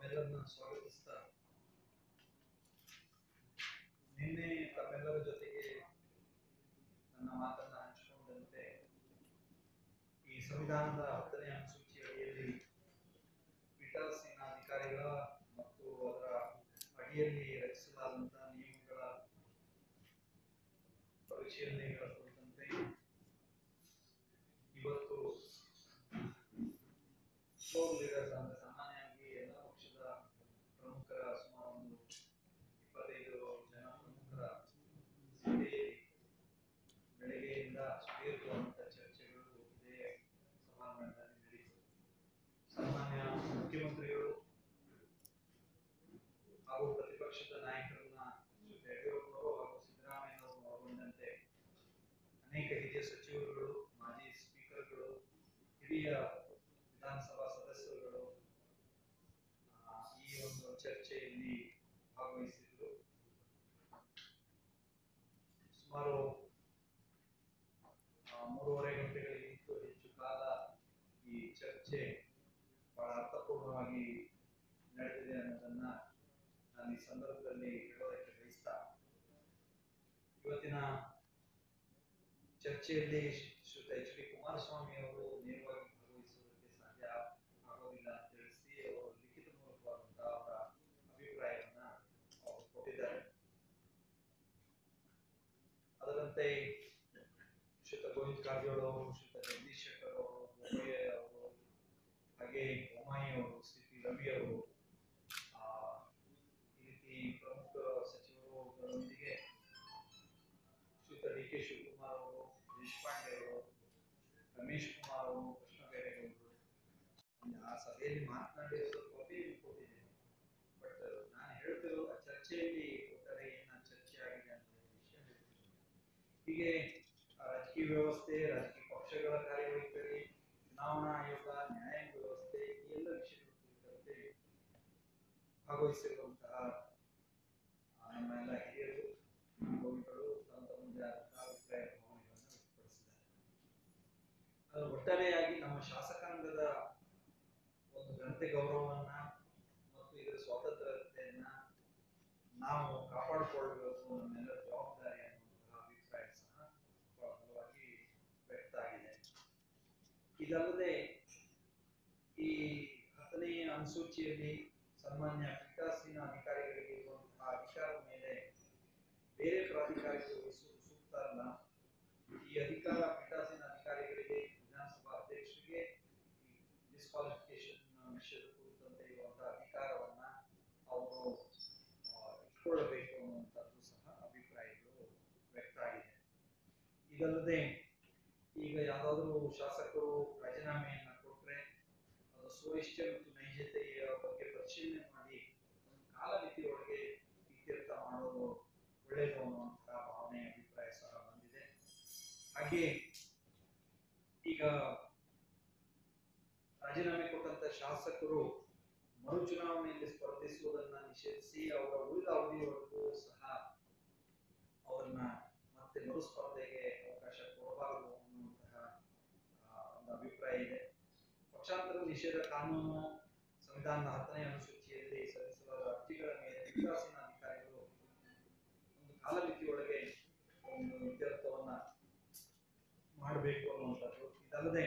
ತಮ್ಮೆಲ್ಲರನ್ನ ಸ್ವಾಗತಿಸ್ತಾ ನಿನ್ನೆ ತಮ್ಮೆಲ್ಲರ ಜೊತೆಗೆ ನನ್ನ ಮಾತನ್ನ ಹಂಚಿಕೊಂಡಂತೆ ಈ ಸಂವಿಧಾನದ ಹತ್ತನೇ ಅನುಸೂಚಿ ಅಡಿಯಲ್ಲಿ ಪೀಠಾಸೀನ ಅಧಿಕಾರಿಗಳ ಮತ್ತು ಅದರ ಅಡಿಯಲ್ಲಿ ರಚಿಸಲಾದಂತಹ ನಿಯಮಗಳ ಪರಿಶೀಲನೆಗಳ ಕುರಿತಂತೆ ಇವತ್ತು ಫ್ಲೋರ್ ಲೀಡರ್ಸ್ ಅಂದ್ರೆ ಸಾಮಾನ್ಯವಾಗಿ ಎಲ್ಲ ಪಕ್ಷದ ಪ್ರಮುಖರ ಸುಮಾರು ಒಂದು ಇಪ್ಪತ್ತೈದು ಜನ ಪ್ರಮುಖರ ಸಭೆಯಲ್ಲಿ ಬೆಳಗ್ಗೆಯಿಂದ ಸುದೀರ್ಘವಾದಂಥ ಚರ್ಚೆಗಳು ಇದೇ ಸಭಾಂಗಣದಲ್ಲಿ ನಡೆಯಿತು ಸಾಮಾನ್ಯ ಮುಖ್ಯಮಂತ್ರಿಗಳು ಹಾಗೂ ಪ್ರತಿಪಕ್ಷದ ನಾಯಕರನ್ನ ಶ್ರೀ ಯಡಿಯೂರಪ್ಪನವರು ಹಾಗೂ ಸಿದ್ದರಾಮಯ್ಯನವರು ಒಳಗೊಂಡಂತೆ ಅನೇಕ ಹಿರಿಯ ಸಚಿವರುಗಳು ಮಾಜಿ ಸ್ಪೀಕರ್ಗಳು ಹಿರಿಯ ವಿಧಾನಸಭಾ ಸದಸ್ಯರುಗಳು ಆ, ಈ ಒಂದು ಚರ್ಚೆಯಲ್ಲಿ ಭಾಗವಹಿಸಿದ್ರು ಸುಮಾರು ಆ, ಮೂರುವರೆ ಗಂಟೆಗಳಿಗಿಂತ ಹೆಚ್ಚು ಕಾಲ ಈ ಚರ್ಚೆ ಬಹಳ ಅರ್ಥಪೂರ್ಣವಾಗಿ ನಡೆದಿದೆ ಅನ್ನೋದನ್ನ ನಾನು ಈ ಸಂದರ್ಭದಲ್ಲಿ ಹೇಳೋದಕ್ಕೆ ಬಯಸ್ತಾ ಇವತ್ತಿನ ಚರ್ಚೆಯಲ್ಲಿ ಶ್ರೀಯುತ ಎಚ್ ಡಿ ಕುಮಾರಸ್ವಾಮಿ ಅವರು ನೇರವಾಗಿ ಭಾಗವಹಿಸುವುದಕ್ಕೆ ಸಾಧ್ಯ ಆಗೋದಿಲ್ಲ ಅಂತ ತಿಳಿಸಿ ಅವರು ಲಿಖಿತ ಮೂಲಕವಾದಂತಹ ಅವರ ಅಭಿಪ್ರಾಯವನ್ನ ಅವರು ಕೊಟ್ಟಿದ್ದಾರೆ ಅದರಂತೆ ಶ್ರೀಯುತ ಗೋವಿಂದ ಕಾರಜೋಳ ಅವರು ಶ್ರೀಯುತ ಜಗದೀಶ್ ಶೆಟ್ಟರ್ ಅವರು ಬೊಮ್ಮಾಯಿ ಅವರು ಹಾಗೆ ಬೊಮ್ಮಾಯಿ ಅವರು ಸಿ ಟಿ ರವಿ ಅವರು ಆ, ಈ ರೀತಿ ಪ್ರಮುಖ ಸಚಿವರುಗಳೊಂದಿಗೆ ಶ್ರೀಯುತ ಡಿ ಕೆ ಶಿವಕುಮಾರ್ ಅವರು ದೇಶಪಾಂಡೆ ಅವರು ರಮೇಶ್ ಕುಮಾರ್ ಅವರು ಕೃಷ್ಣ ಬೈರೇಗೌಡರು ಆ ಸಭೆಯಲ್ಲಿ ಮಾತನಾಡಿರೋದು ಕಾಪಿ ಕೊಟ್ಟಿದ್ದೇನೆ ಬಟ್ ನಾನು ಹೇಳ್ತಿರೋ ಆ ಚರ್ಚೆಯಲ್ಲಿ ಒಟ್ಟಾರೆ ಏನ ಚರ್ಚೆ ಆಗಿದೆ ಅಂತ ವಿಷಯ ಹೇಳ್ತೀನಿ. ಹೀಗೆ ಆ ರಾಜಕೀಯ ವ್ಯವಸ್ಥೆ ರಾಜಕೀಯ ಪಕ್ಷಗಳ ಕಾರ್ಯವೈಖರಿ ಚುನಾವಣಾ ಆಯೋಗ ನ್ಯಾಯಾಂಗ ವ್ಯವಸ್ಥೆ ಈ ಎಲ್ಲ ವಿಷಯಗಳ ಕುರಿತಂತೆ ಭಾಗವಹಿಸಿರುವಂತಹ ಆ, ನಮ್ಮ ಎಲ್ಲ ಹಿರಿಯರು ಅನುಭವಿಗಳು ತಮ್ಮ ತಮ್ಮದೇ ಆದಂತಹ ಅಭಿಪ್ರಾಯ ಭಾವನೆಗಳನ್ನು ವ್ಯಕ್ತಪಡಿಸಿದ್ದಾರೆ ಅದು ಒಟ್ಟಾರೆಯಾಗಿ ನಮ್ಮ ಶಾಸಕಾಂಗದ ಒಂದು ಘನತೆ ಗೌರವವನ್ನ ಮತ್ತು ಇದರ ಸ್ವಾತಂತ್ರ್ಯತೆಯನ್ನ ನಾವು ಕಾಪಾಡಿಕೊಳ್ಳಬೇಕು ನಮ್ಮೆಲ್ಲರ ಜವಾಬ್ದಾರಿ ಅನ್ನುವಂತಹ ಅಭಿಪ್ರಾಯ ಸಹ ಬಹಳ ಬಲವಾಗಿ ವ್ಯಕ್ತ ಆಗಿದೆ ಇದಲ್ಲದೆ ಈ ಹತ್ತನೇ ಅನುಸೂಚಿಯಲ್ಲಿ ಸಾಮಾನ್ಯ ಪೀಠಾಸೀನ ಅಧಿಕಾರಿಗಳಿಗೆ ಇರುವಂತಹ ಅಧಿಕಾರದ ಮೇಲೆ ಬೇರೆ ಪ್ರಾಧಿಕಾರಕ್ಕೆ ವಹಿಸುವುದು ಸೂಕ್ತ ಅಲ್ಲ ಈ ಅಧಿಕಾರ ಪೀಠಾಸೀನ ಅಧಿಕಾರಿಗಳಿಗೆ ವಿಧಾನಸಭಾ ಅಧ್ಯಕ್ಷರಿಗೆ ಡಿಸ್ಕ್ವಾಲಿಫಿಕೇಶನ್ ವಿಷಯದ ಕುರಿತಂತೆ ಇರುವಂತಹ ಅಧಿಕಾರವನ್ನ ಅವರು ಆ, ಇಟ್ಕೊಳ್ಳಬೇಕು ಅನ್ನುವಂಥದ್ದು ಸಹ ಅಭಿಪ್ರಾಯಗಳು ವ್ಯಕ್ತ ಆಗಿದೆ ಇದಲ್ಲದೆ ಈಗ ಯಾವ್ದಾದ್ರು ಶಾಸಕರು ರಾಜೀನಾಮೆಯನ್ನ ಕೊಟ್ರೆ ಅದು ಸ್ವಇಚ್ಛ ಮತ್ತು ನೈಜತೆಯ ಬಗ್ಗೆ ಪರಿಶೀಲನೆ ಮಾಡಿ ಒಂದು ಕಾಲಮಿತಿಯೊಳಗೆ ಇತ್ಯರ್ಥ ಮಾಡೋದು ಒಳ್ಳೆಯದು ಅನ್ನುವಂತಹ ಭಾವನೆ ಅಭಿಪ್ರಾಯ ಸಹ ಬಂದಿದೆ ಹಾಗೆ ಈಗ ರಾಜೀನಾಮೆ ಕೊಟ್ಟಂತ ಶಾಸಕರು ಮರು ಚುನಾವಣೆಯಲ್ಲಿ ಸ್ಪರ್ಧಿಸುವುದನ್ನ ನಿಷೇಧಿಸಿ ಅವರ ಉಳಿದ ಅವಧಿಯವರೆಗೂ ಸಹ ಅವರನ್ನ ಮತ್ತೆ ಮರು ಸ್ಪರ್ಧೆಗೆ ಅವಕಾಶ ಕೊಡಬಾರದು ಅನ್ನುವಂತಹ ಆ, ಒಂದು ಅಭಿಪ್ರಾಯ ಇದೆ ಪಕ್ಷಾಂತರ ನಿಷೇಧ ಕಾನೂನು ಸಂವಿಧಾನದ ಹತ್ತನೇ ಅನುಸೂಚಿಯಲ್ಲಿ ಸಲ್ಲಿಸಲಾದ ಅರ್ಜಿಗಳ ಮೇಲೆ ಪೀಠಾಸೀನ ಅಧಿಕಾರಿಗಳು ಒಂದು ಕಾಲಮಿತಿಯೊಳಗೆ ಒಂದು ಇತ್ಯರ್ಥವನ್ನ ಮಾಡಬೇಕು ಅನ್ನುವಂಥದ್ದು ಇದಲ್ಲದೆ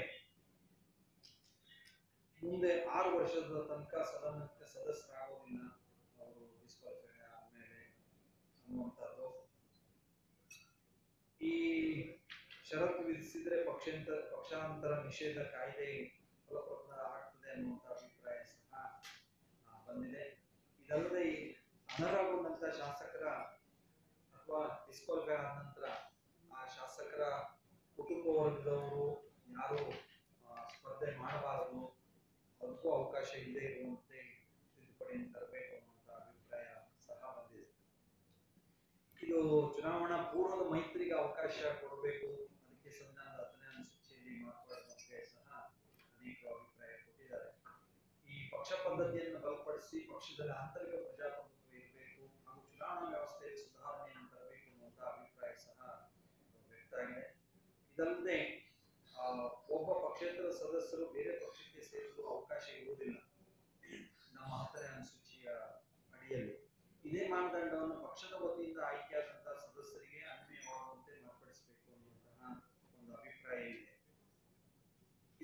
ಮುಂದೆ ಆರು ವರ್ಷದ ತನಕ ಸದನಕ್ಕೆ ಸದಸ್ಯರಾಗೋದಿಲ್ಲ ಅವರು ಡಿಸ್ಕ್ವಾಲಿಫೈ ಆದ್ಮೇಲೆ ಅನ್ನುವಂಥದ್ದು ಈ ಷರತ್ತು ವಿಧಿಸಿದ್ರೆ ಪಕ್ಷಾಂತರ ಪಕ್ಷಾಂತರ ನಿಷೇಧ ಕಾಯ್ದೆ ಫಲಪ್ರದ ಆಗ್ತದೆ ಅನ್ನುವಂಥ ಅಭಿಪ್ರಾಯ ಸಹ ಆ, ಬಂದಿದೆ ಇದಲ್ಲದೆ ಈ ಅನರ್ಹಗೊಂಡಂತ ಶಾಸಕರ ಅಥವಾ ಡಿಸ್ಕ್ವಾಲಿಫೈ ಆದ ನಂತರ ಆ ಶಾಸಕರ ಕುಟುಂಬ ವರ್ಗದವರು ಯಾರು ಆ, ಸ್ಪರ್ಧೆ ಮಾಡಬಾರದು ಅದಕ್ಕೂ ಅವಕಾಶ ಇಲ್ಲದೆ ಇರುವಂತೆ ತಿದ್ದುಪಡಿಯನ್ನು ತರಬೇಕು ಅನ್ನುವಂಥ ಅಭಿಪ್ರಾಯ ಸಹ ಬಂದಿದೆ ಇದು ಚುನಾವಣಾ ಪೂರ್ವದ ಮೈತ್ರಿಗೆ ಅವಕಾಶ ಕೊಡಬೇಕು ಅದಕ್ಕೆ ಸಂವಿಧಾನದ ಹತ್ತನೇ ಅನುಸೂಚಿಯಲ್ಲಿ ಮಾತುಕತೆ ಬಗ್ಗೆ ಸಹ ಅನೇಕ ಅಭಿಪ್ರಾಯ ಕೊಟ್ಟಿದ್ದಾರೆ ಈ ಪಕ್ಷ ಪದ್ಧತಿಯನ್ನು ಬಲಪಡಿಸಿ ಪಕ್ಷದಲ್ಲಿ ಆಂತರಿಕ ಪ್ರಜಾಪ್ರಭುತ್ವ ಇರಬೇಕು ಹಾಗೂ ಚುನಾವಣಾ ವ್ಯವಸ್ಥೆಯಲ್ಲಿ ಸುಧಾರಣೆಯನ್ನು ತರಬೇಕು ಅನ್ನುವಂಥ ಅಭಿಪ್ರಾಯ ಸಹ ವ್ಯಕ್ತ ಆಗಿದೆ ಇದಲ್ಲದೆ ಆ, ಒಬ್ಬ ಪಕ್ಷೇತರ ಸದಸ್ಯರು ಬೇರೆ ಪಕ್ಷಕ್ಕೆ ಸೇರಲು ಅವಕಾಶ ಇರುವುದಿಲ್ಲ ನಮ್ಮ ಹತ್ತನೇ ಅನುಸೂಚಿ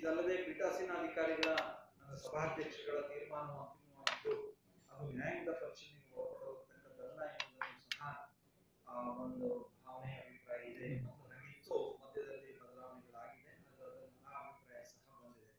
ಇದಲ್ಲದೆ ಪೀಠಾಸೀನಾಧಿಕಾರಿಗಳ ನನ್ನ ಸಭಾಧ್ಯಕ್ಷಗಳ ತೀರ್ಮಾನವು ಅಂತಿಮವಾಗಿದ್ದು ಅದು ನ್ಯಾಯಾಂಗದ ಪರಿಶೀಲನೆಗೆ ಒಳಪಡತಕ್ಕದ್ದಲ್ಲ ಎಂಬುದನ್ನು ಸಹ ಆ, ಒಂದು ಭಾವನೆ ಅಭಿಪ್ರಾಯ ಇದೆ ಮತ್ತು ಹಾಗಿತ್ತು ಮಧ್ಯದಲ್ಲಿ ಬದಲಾವಣೆಗಳಾಗಿದೆ ಅದು ಅದನ್ನ ಆ ಅಭಿಪ್ರಾಯ ಸಹ ಬಂದಿದೆ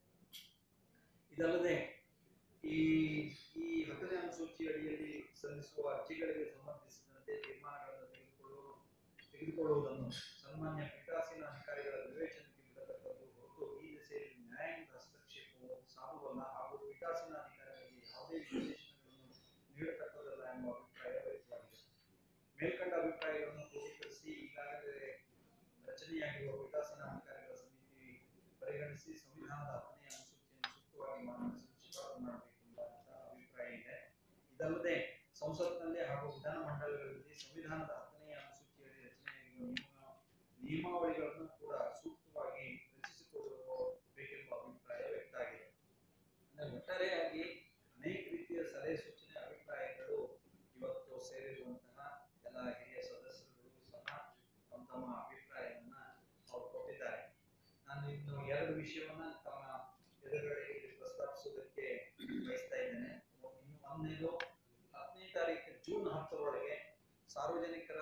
ಇದಲ್ಲದೆ ಈ ಈ ಹತ್ತನೇ ಅನುಸೂಚಿ ಅಡಿಯಲ್ಲಿ ಸಲ್ಲಿಸುವ ಅರ್ಜಿಗಳಿಗೆ ಸಂಬಂಧಿಸಿದಂತೆ ತೀರ್ಮಾನಗಳನ್ನು ತೆಗೆದುಕೊಳ್ಳುವ ತೆಗೆದುಕೊಳ್ಳುವುದನ್ನು ಸನ್ಮಾನ್ಯ ಪೀಠಾಸೀನ ಅಧಿಕಾರಿಗಳ ವಿವೇಚನೆಗೆ ಬಿಡತಕ್ಕದ್ದು ಹೊರತು ಈ ದಿಸೆಯಲ್ಲಿ ನ್ಯಾಯಾಂಗದ ಹಸ್ತಕ್ಷೇಪವು ಸಾಧುವಲ್ಲ ಹಾಗೂ ಪೀಠಾಸೀನ ಅಧಿಕಾರಿಗಳಿಗೆ ಯಾವುದೇ ನಿರ್ದೇಶನಗಳನ್ನು ನೀಡತಕ್ಕದಲ್ಲ ಎಂಬ ಅಭಿಪ್ರಾಯ ವ್ಯಕ್ತವಾಗಿದೆ ಮೇಲ್ಕಂಡ ಅಭಿಪ್ರಾಯಗಳನ್ನು ಕ್ರೋಢೀಕರಿಸಿ ಈಗಾಗಲೇ ರಚನೆಯಾಗಿರುವ ಪೀಠಾಸೀನ ಅಧಿಕಾರಿಗಳ ಸಮಿತಿ ಪರಿಗಣಿಸಿ ಸಂವಿಧಾನದ ಹತ್ತನೇ ಅನುಸೂಚಿಯನ್ನು ಸೂಕ್ತವಾಗಿ ಮಾರ್ಪಡಿಸಲು ಶಿಫಾರಸು ಮಾಡಬೇಕು ಎಂಬಂತಹ ಅಭಿಪ್ರಾಯ ಇದೆ ಇದಲ್ಲದೆ ಸಂಸತ್ನಲ್ಲಿ ಹಾಗೂ ವಿಧಾನಮಂಡಲಗಳಲ್ಲಿ ಸಂವಿಧಾನದ ಹತ್ತನೇ ಅನುಸೂಚಿಯಲ್ಲಿ ರಚನೆಯಾಗಿರುವ ನಿಯಮ ನಿಯಮಾವಳಿಗಳನ್ನು ಕೂಡ ಸೂಕ್ತವಾಗಿ ರಚಿಸಿಕೊಳ್ಳಬೇಕೆಂಬ ಅಭಿಪ್ರಾಯ ವ್ಯಕ್ತ ಆಗಿದೆ ಅಂದ್ರೆ ಒಟ್ಟಾರೆಯಾಗಿ ಅನೇಕ ರೀತಿಯ ಸಲಹೆ ಸೂಚನೆ ಅಭಿಪ್ರಾಯಗಳು ಇವತ್ತು ಸೇರಿರುವಂತಹ ಎಲ್ಲ ಹಿರಿಯ ಸದಸ್ಯರುಗಳು ಸಹ ತಮ್ಮ ತಮ್ಮ ಅಭಿಪ್ರಾಯವನ್ನ ಅವರು ಕೊಟ್ಟಿದ್ದಾರೆ ನಾನು ಇನ್ನು ಎರಡು ವಿಷಯವನ್ನ ತಮ್ಮ ಎದುರುಗಡೆ ಇಲ್ಲಿ ಪ್ರಸ್ತಾಪಿಸೋದಕ್ಕೆ ಬಯಸ್ತಾ ಇದ್ದೇನೆ ಇನ್ನು ಒಂದನೇದು ಹತ್ತನೇ ತಾರೀಕು ಜೂನ್ ಹತ್ತರೊಳಗೆ ಸಾರ್ವಜನಿಕರ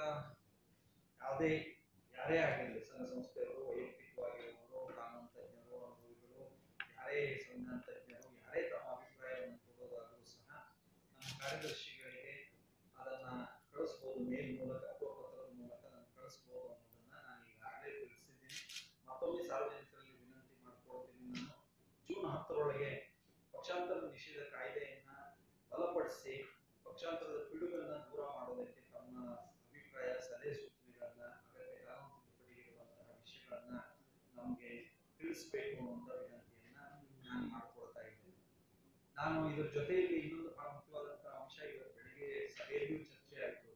ಯಾವುದೇ ಯಾರೇ ಆಗಿರಲಿ ಸಂಘ ಸಂಸ್ಥೆಯವರು ವೈಯಕ್ತಿಕವಾಗಿರುವವರು ಕಾನೂನು ತಜ್ಞರು ಅನುಭವಿಗಳು ಯಾರೇ ಸಂವಿಧಾನ ತಜ್ಞರು ಯಾರೇ ತಮ್ಮ ಅಭಿಪ್ರಾಯವನ್ನು ಕೊಡೋದಾದರೂ ಸಹ ನಮ್ಮ ಕಾರ್ಯದರ್ಶಿಗಳಿಗೆ ಅದನ್ನ ಕಳಿಸ್ಬೋದು ಮೇಲ್ ಮೂಲಕ ಅಥವಾ ಪತ್ರದ ಮೂಲಕ ನಾನು ಕಳಿಸ್ಬೋದು ಅನ್ನೋದನ್ನ ನಾನು ಈಗಾಗಲೇ ತಿಳಿಸಿದ್ದೀನಿ ಮತ್ತೊಮ್ಮೆ ಸಾರ್ವಜನಿಕರಲ್ಲಿ ವಿನಂತಿ ಮಾಡ್ಕೊಳ್ತೀನಿ ನಾನು ಜೂನ್ ಹತ್ತರೊಳಗೆ ಪಕ್ಷಾಂತರ ನಿಷೇಧ ಕಾಯ್ದೆಯನ್ನ ಬಲಪಡಿಸಿ ಪಕ್ಷಾಂತರದ ಪಿಡುಗನ್ನ ದೂರ ಮಾಡೋದಕ್ಕೆ ತಮ್ಮ ಅಭಿಪ್ರಾಯ ಸಲಹೆ ಸೂಚನೆಗಳನ್ನ ಅಗತ್ಯ ಕಾನೂನು ತಿದ್ದುಪಡಿ ಇರುವಂತಹ ವಿಷಯಗಳನ್ನ ನಮಗೆ ತಿಳಿಸಬೇಕು ಅನ್ನುವಂಥ ವಿನಂತಿಯನ್ನ ನಾನು ಮಾಡ್ಕೊಳ್ತಾ ಇದ್ದೇನೆ ನಾನು ಇದ್ರ ಜೊತೆಯಲ್ಲಿ ಇನ್ನೊಂದು ಬಹಳ ಮುಖ್ಯವಾದಂತಹ ಅಂಶ ಇವತ್ತು ಬೆಳಿಗ್ಗೆ ಸಭೆಯಲ್ಲಿಯೂ ಚರ್ಚೆ ಆಯಿತು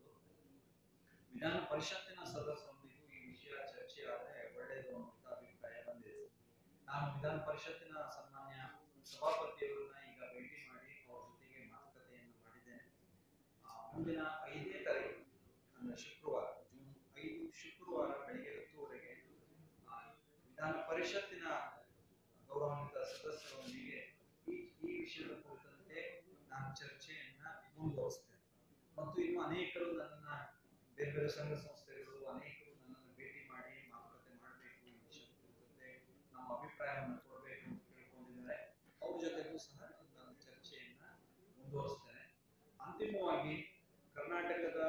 ವಿಧಾನ ಪರಿಷತ್ತಿನ ಸದಸ್ಯರೊಂದಿಗೂ ಈ ವಿಷಯ ಚರ್ಚೆ ಆದರೆ ಒಳ್ಳೆಯದು ಅನ್ನುವಂಥ ಅಭಿಪ್ರಾಯ ಬಂದಿದೆ ನಾನು ವಿಧಾನ ಪರಿಷತ್ತಿನ ಸನ್ಮಾನ್ಯ ಸಭಾಪತಿಯವರನ್ನ ಈಗ ಭೇಟಿ ಮಾಡಿ ಅವ್ರ ಜೊತೆಗೆ ಮಾತುಕತೆಯನ್ನು ಮಾಡಿದ್ದೇನೆ ಆ, ಮುಂದಿನ ಐದನೇ ತಾರೀಕು ಅಂದ್ರೆ ಶುಕ್ರವಾರ ಜೂನ್ ಐದು ಶುಕ್ರವಾರ ಬೆಳಿಗ್ಗೆ ಹತ್ತುವರೆಗೆ ಆ, ವಿಧಾನ ಪರಿಷತ್ತಿನ ಗೌರವಾನ್ವಿತ ಸದಸ್ಯರೊಂದಿಗೆ ಈ ಈ ವಿಷಯದ ಕುರಿತಂತೆ ನಾನು ಚರ್ಚೆಯನ್ನ ಮುಂದುವರಿಸ್ತೇನೆ ಮತ್ತು ಇನ್ನು ಅನೇಕರು ನನ್ನ ಬೇರೆ ಬೇರೆ ಸಂಘ ಸಂಸ್ಥೆಗಳು ಅನೇಕರು ನನ್ನನ್ನು ಭೇಟಿ ಮಾಡಿ ಮಾತುಕತೆ ಮಾಡಬೇಕು ಈ ವಿಷಯದ ಕುರಿತಂತೆ ನಮ್ಮ ಅಭಿಪ್ರಾಯವನ್ನು ಕೊಡಬೇಕು ಅಂತ ಕೇಳ್ಕೊಂಡಿದ್ದಾರೆ ಅವ್ರ ಜೊತೆಗೂ ಸಹ ನಾನು ಚರ್ಚೆಯನ್ನ ಮುಂದುವರಿಸ್ತೇನೆ ಅಂತಿಮವಾಗಿ ಕರ್ನಾಟಕದ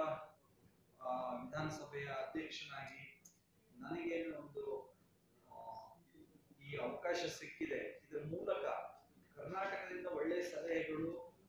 ಆ, ವಿಧಾನಸಭೆಯ ಅಧ್ಯಕ್ಷನಾಗಿ ನನಗೇನು ಒಂದು ಆ, ಈ ಅವಕಾಶ ಸಿಕ್ಕಿದೆ ಇದರ ಮೂಲಕ ಕರ್ನಾಟಕದಿಂದ ಒಳ್ಳೆಯ ಸಲಹೆಗಳು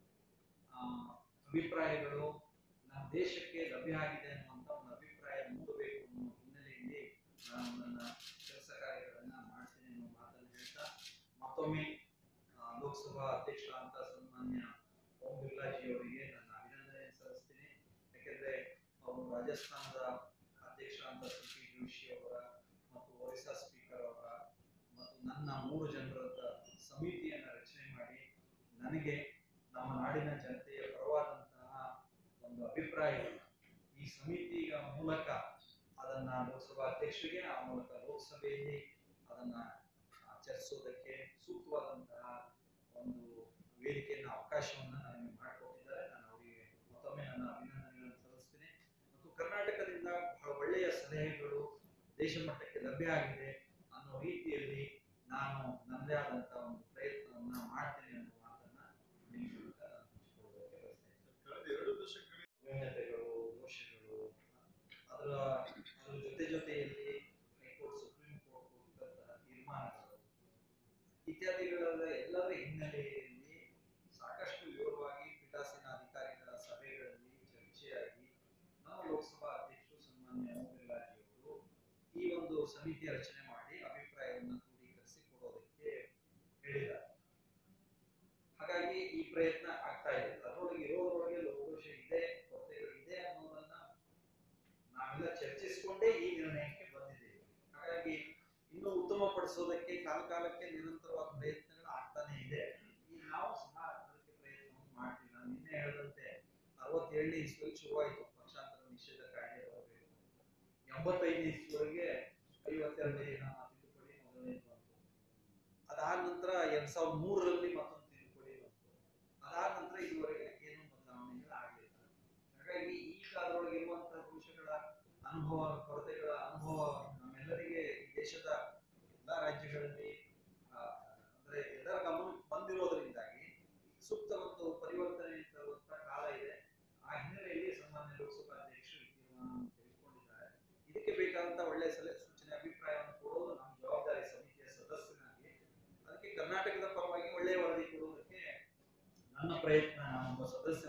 ಆ, ಅಭಿಪ್ರಾಯಗಳು ನಮ್ಮ ದೇಶಕ್ಕೆ ಲಭ್ಯ ಆಗಿದೆ ಅನ್ನುವಂಥ ಒಂದು ಅಭಿಪ್ರಾಯ ಮೂಡಬೇಕು ಅನ್ನೋ ಹಿನ್ನೆಲೆಯಲ್ಲಿ ನಾನು ನನ್ನ ಕೆಲಸ ಕಾರ್ಯಗಳನ್ನ ಮಾಡ್ತೀನಿ ಅನ್ನೋ ಮಾತನ್ನು ಹೇಳ್ತಾ ಮತ್ತೊಮ್ಮೆ ಆ, ಲೋಕಸಭಾ ಅಧ್ಯಕ್ಷರಾದಂಥ ಸನ್ಮಾನ್ಯ ಓಂ ಬಿರ್ಲಾಜಿ ಅವರಿಗೆ ನನ್ನ ಅಭಿನಂದನೆ ಸಲ್ಲಿಸ್ತೀನಿ ಯಾಕೆಂದ್ರೆ ಅವರು ರಾಜಸ್ಥಾನದ ಅಧ್ಯಕ್ಷರಾದಂಥ ಸಿ ಪಿ ಜೋಶಿ ಅವರ ಮತ್ತು ಒರಿಸ್ಸಾ ಸ್ಪೀಕರ್ ಅವರ ಮತ್ತು ನನ್ನ ಮೂರು ಜನರದ ಸಮಿತಿಯನ್ನು ರಚನೆ ಮಾಡಿ ನನಗೆ ನಮ್ಮ ನಾಡಿನ ಜನತೆಯ ಪರವಾದಂತಹ ಒಂದು ಅಭಿಪ್ರಾಯವನ್ನು ಈ ಸಮಿತಿಯ ಮೂಲಕ ಅದನ್ನ ಲೋಕಸಭಾ ಅಧ್ಯಕ್ಷರಿಗೆ ಆ ಮೂಲಕ ಲೋಕಸಭೆಯಲ್ಲಿ ಅದನ್ನ ಆ, ಚರ್ಚಿಸೋದಕ್ಕೆ ಸೂಕ್ತವಾದಂತಹ ಒಂದು ವೇದಿಕೆಯನ್ನು ಅವಕಾಶವನ್ನು ನನಗೆ ಮಾಡಿಕೊಟ್ಟಿದ್ದಾರೆ ನಾನು ಅವರಿಗೆ ಮತ್ತೊಮ್ಮೆ ನನ್ನ ಅಭಿನಂದನೆಗಳನ್ನು ಸಲ್ಲಿಸ್ತೀನಿ ಮತ್ತು ಕರ್ನಾಟಕದಿಂದ ಬಹಳ ಒಳ್ಳೆಯ ಸಲಹೆಗಳು ದೇಶ ಮಟ್ಟಕ್ಕೆ ಲಭ್ಯ ಆಗಿದೆ ಅನ್ನೋ ರೀತಿಯಲ್ಲಿ ನಾನು ನನ್ನದೇ ಆದಂತಹ ಒಂದು ಪ್ರಯತ್ನವನ್ನ ಮಾಡ್ತೇನೆ ಅನ್ನೋ ಮಾತನ್ನ ನಿಮ್ಮ ಮೂಲಕ ನಾನು ಹಂಚಿಕೊಳ್ಳೋದಕ್ಕೆ ಬಯಸ್ತಾ ಇದ್ದೇನೆ. ಕಳೆದ ಎರಡು ದಶಕಗಳಿಂದ ನ್ಯೂನತೆಗಳು ದೋಷಗಳು ಅದರ ಅದರ ಜೊತೆ ಜೊತೆಯಲ್ಲಿ ಹೈಕೋರ್ಟ್ ಸುಪ್ರೀಂ ಕೋರ್ಟ್ ಕೊಟ್ಟಂತಹ ತೀರ್ಮಾನಗಳು ಇತ್ಯಾದಿಗಳ ಎಲ್ಲದರ ಹಿನ್ನೆಲೆಯಲ್ಲಿ ಸಾಕಷ್ಟು ವಿವರವಾಗಿ ಪೀಠಾಸೀನ ಅಧಿಕಾರಿಗಳ ಸಭೆಗಳಲ್ಲಿ ಚರ್ಚೆಯಾಗಿ ನಮ್ಮ ಲೋಕಸಭಾ ಅಧ್ಯಕ್ಷರು ಸನ್ಮಾನ್ಯ ಓಂ ಬಿರ್ಲಾಜಿ ಅವರು ಈ ಒಂದು ಸಮಿತಿಯ ರಚನೆ ಮಾಡಿ ಅಭಿಪ್ರಾಯವನ್ನು ಕ್ರೋಢೀಕರಿಸಿ ಕೊಡೋದಕ್ಕೆ ಹೇಳಿದ್ದಾರೆ ಹಾಗಾಗಿ ಈ ಪ್ರಯತ್ನ ಆಗ್ತಾ ಇದೆ ಅದರೊಳಗೆ ಇರೋದ್ರೊಳಗೆ ಲೋಪದೋಷ ಇದೆ ಕೊರತೆಗಳು ಇದೆ ಅನ್ನೋದನ್ನ ನಾವೆಲ್ಲ ಚರ್ಚಿಸಿಕೊಂಡೇ ಈ ನಿರ್ಣಯಕ್ಕೆ ಬಂದಿದ್ದೇವೆ ಹಾಗಾಗಿ ಇನ್ನೂ ಉತ್ತಮಪಡಿಸೋದಕ್ಕೆ ಕಾಲ ಕಾಲಕ್ಕೆ ನಿರಂತರವಾದ ಪ್ರಯತ್ನಗಳು ಆಗ್ತಾನೆ ಇದೆ ಈಗ ನಾವು ಸಹ ಅದಕ್ಕೆ ಪ್ರಯತ್ನವನ್ನು ಮಾಡ್ತೀವಿ ನಾನು ನಿನ್ನೆ ಹೇಳಿದಂತೆ ಅರವತ್ತೇಳನೇ ಇಸ್ವಿಯಲ್ಲಿ ಶುರುವಾಯಿತು ಪಕ್ಷಾಂತರ ನಿಷೇಧ ಕಾಯ್ದೆ ಬರಬೇಕು ಎಂಬತ್ತೈದನೇ ಇಸ್ವಿವರೆಗೆ ಐವತ್ತೆರಡನೇ ತಿದ್ದುಪಡಿ ಮೊದಲನೇ ಬಂತು ಅದಾದ ಅದಾದ ನಂತರ ಎರಡ್ ಸಾವಿರದ ಮೂರರಲ್ಲಿ ಮತ್ತೊಂದು ತಿದ್ದುಪಡಿ ಬಂತು ಅದಾದ ನಂತರ ಇದುವರೆಗೆ ಏನು ಬದಲಾವಣೆಗಳು ಆಗಲಿಲ್ಲ ಹಾಗಾಗಿ ಈಗ ಅದರೊಳಗೆ ಇರುವಂತಹ ದೋಷಗಳ ಅನುಭವ ಕೊರತೆಗಳ ಅನುಭವ ನಮ್ಮೆಲ್ಲರಿಗೆ ಈ ದೇಶದ ಎಲ್ಲಾ ರಾಜ್ಯಗಳಲ್ಲಿ ಆ, ಅಂದ್ರೆ ಎಲ್ಲರ ಗಮನಕ್ಕೆ ಬಂದಿರೋದ್ರಿಂದಾಗಿ ಸೂಕ್ತ ಒಂದು ಪರಿವರ್ತನೆ ತರುವಂತ ಕಾಲ ಇದೆ ಆ ಹಿನ್ನೆಲೆಯಲ್ಲಿ ಸಾಮಾನ್ಯ ಲೋಕಸಭಾ ಅಧ್ಯಕ್ಷರು ಈ ತೀರ್ಮಾನವನ್ನು ತೆಗೆದುಕೊಂಡಿದ್ದಾರೆ ಇದಕ್ಕೆ ಬೇಕಾದಂತ ಒಳ್ಳೆ ಸಲಹೆ ಸೂಚನೆ ಅಭಿಪ್ರಾಯವನ್ನು ಕೊಡೋದು ನಮ್ಮ ಜವಾಬ್ದಾರಿ ಸಮಿತಿಯ ಸದಸ್ಯನಾಗಿ ಅದಕ್ಕೆ ಕರ್ನಾಟಕದ ಪರವಾಗಿ ಒಳ್ಳೆಯ ವರದಿ ಕೊಡುವುದಕ್ಕೆ ನನ್ನ ಪ್ರಯತ್ನ ನಾನೊಬ್ಬ ಸದಸ್ಯ